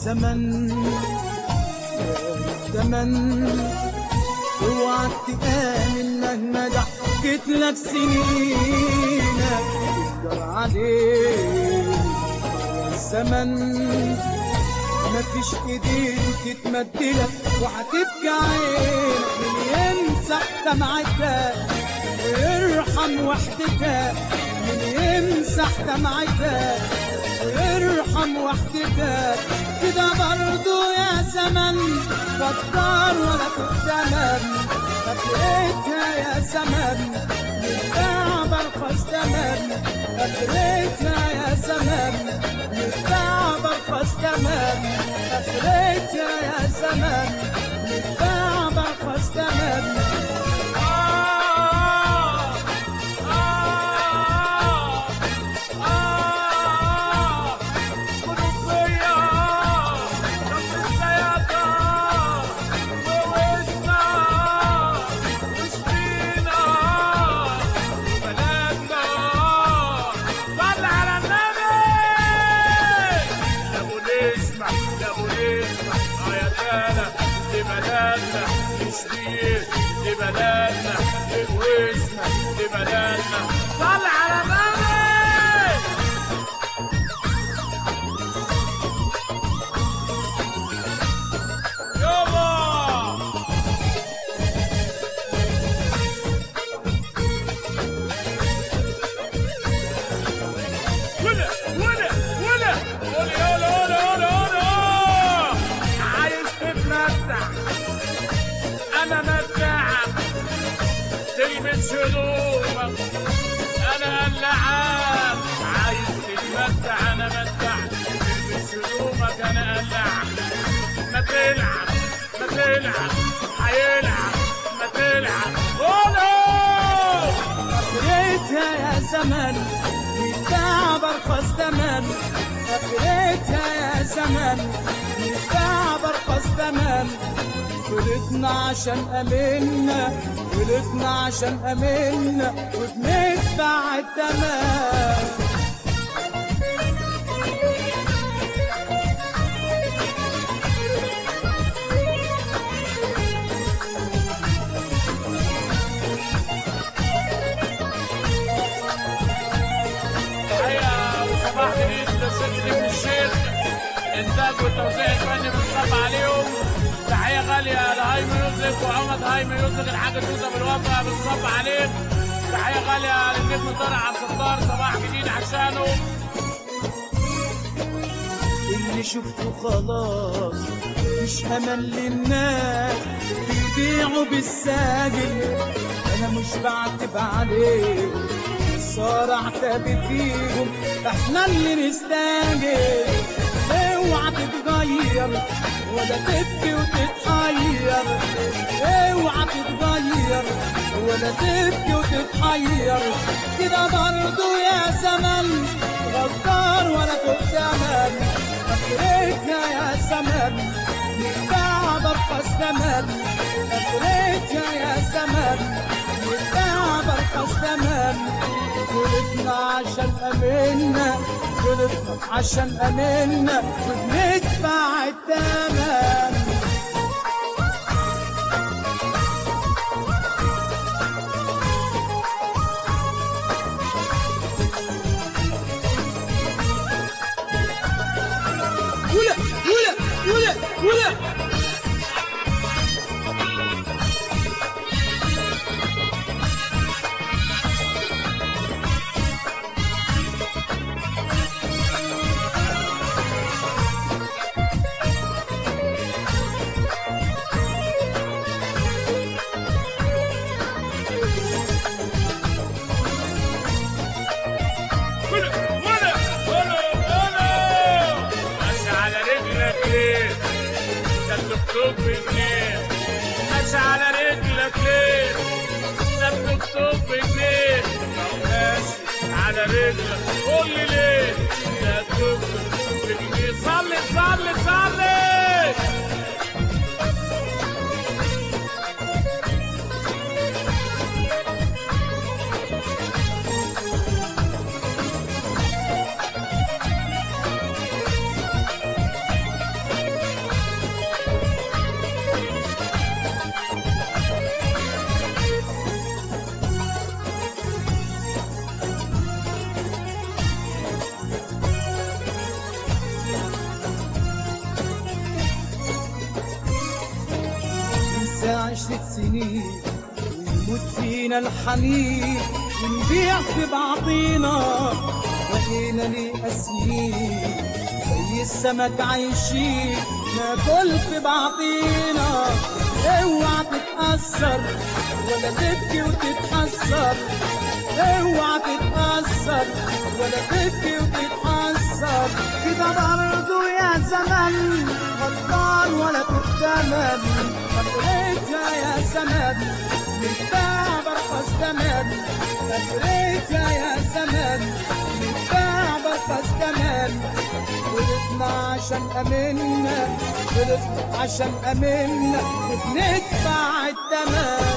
زمن يا زمن اوعى تآمن مهما ضحكت لك سنينك تقدر عليك يا زمن مفيش ايدين تتمدلك وهتبكي عينك من يمسح دمعتك ويرحم وحدتك من يمسح دمعتك ويرحم وحدتك كده برضو يا زمن فكر ولا تتمم فكرتها يا زمن نتباع برخص تمام فكرتها يا زمن نتباع برخص تمام فكرتها يا زمن نتباع برخص تمام لبلدنا لجوزنا لبلدنا صل على النبي يابا ولا ولا ولا ولا ولا ولا ولا ولا عايز تتمتع انا متعك تلبس هدومك انا قلعك عايز تتمتع انا متعك تلبس هدومك انا قلعك ما تلعب ما تلعب هيلعب ما تلعب قولوا فكرتها يا زمن نتباع برخص تمام فكرتها يا زمن نتباع برخص تمام ولدنا عشان أمنا ولدنا عشان أمنا وبندفع التمام تحية وصباح جديد لست ابن الشيخ انتاج وتوزيع الفني بنصب عليهم تحية غالية لهاي ميوزك وعمد هاي ميوزك الحاج توزة بالوفا بنصب عليك تحية غالية للنجم طارق عبد الستار صباح جديد عشانه اللي شفته خلاص مش امل للناس بيبيعوا بالساجل انا مش بعتب عليهم صارعت فيهم احنا اللي نستاجل اوعى تتغير ولا تبكي وتتحير اوعى تتغير ولا تبكي وتتحير كده برضو يا زمن غدار ولا تؤتمن فكرتها يا زمن نتباع برخص ثمن فكرتها يا زمن نتباع برخص ثمن ولدنا عشان امنا ولدنا عشان امنا وبندفع الثمن ولا ولا ولا ولا ولا ولا ولا ولا ماشي على رجلك ليه ده الدكتور منين ماشي على رجلك ليه ده الدكتور منين ماشي على رجلك قول لي ليه ده الدكتور منين صلي صلي صلي عشرة سنين ويموت فينا الحنين ونبيع في بعضينا بقينا ليه أسنين زي السمك عايشين ناكل في بعضينا اوعى تتأثر ولا تبكي وتتحسر اوعى تتأثر ولا تبكي وتتحسر كده برضو يا زمن غدار ولا تتمم فكرتها يا زمن نتباع برخص تمام فكرتها يا زمن نتباع برخص تمام غلطنا عشان امنا غلطنا عشان امنا وبندفع التمام